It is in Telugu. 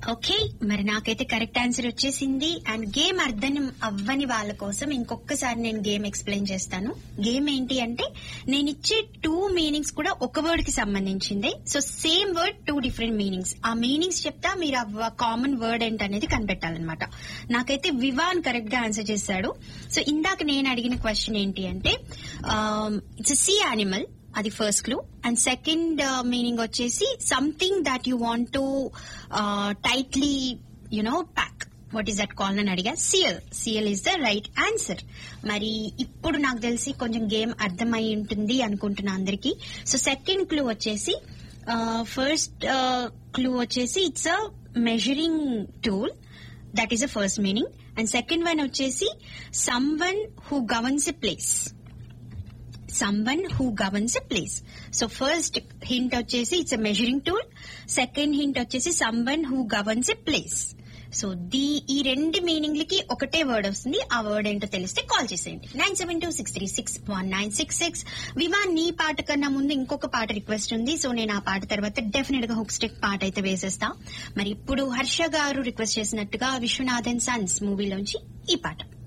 ఓకే మరి నాకైతే కరెక్ట్ ఆన్సర్ వచ్చేసింది అండ్ గేమ్ అర్థం అవ్వని వాళ్ళ కోసం ఇంకొకసారి నేను గేమ్ ఎక్స్ప్లెయిన్ చేస్తాను గేమ్ ఏంటి అంటే నేను ఇచ్చే టూ మీనింగ్స్ కూడా ఒక వర్డ్ కి సంబంధించిందే so same word two different meanings ఆ మీనింగ్స్ చెప్తా మీరు ఆ కామన్ వర్డ్ ఏంటనేది కనిపెట్టాలన్నమాట నాకైతే వివాన్ కరెక్ట్ గా ఆన్సర్ చేశాడు సో ఇందాక నేను అడిగిన క్వశ్చన్ ఏంటి అంటే ఇట్స్ సీ యానిమల్ అది first clue and second meaning వచ్చేసి something that you want to tightly you know pack what is that call అని అడిగా seal seal is the right answer మరి ఇప్పుడు నాకు తెలిసి కొంచెం గేమ్ అర్థమై ఉంటుంది అనుకుంటున్నా అందరికి సో సెకండ్ క్లూ వచ్చేసి ఫస్ట్ క్లూ వచ్చేసి it's a measuring tool that is a first meaning and second one వచ్చేసి someone who governs a place someone who governs a place. So first hint వచ్చేసి it's a measuring tool. Second hint వచ్చేసి someone who governs a place. So the ఈ రెండు మీనింగ్లకి ఒకటే వర్డ్ వస్తుంది ఆ వర్డ్ ఏంటో తెలిస్తే కాల్ చేసేయండి nine seven two six three six one nine six six Viva నీ పాట కన్నా ముందు ఇంకొక పాట రిక్వెస్ట్ ఉంది సో నేను ఆ పాట తర్వాత డెఫినెట్ గా హుక్ స్టెప్ పాట అయితే వేసేస్తా మరి ఇప్పుడు హర్ష గారు రిక్వెస్ట్ చేసినట్టుగా విశ్వనాథన్ సన్స్ మూవీలోంచి ఈ పాట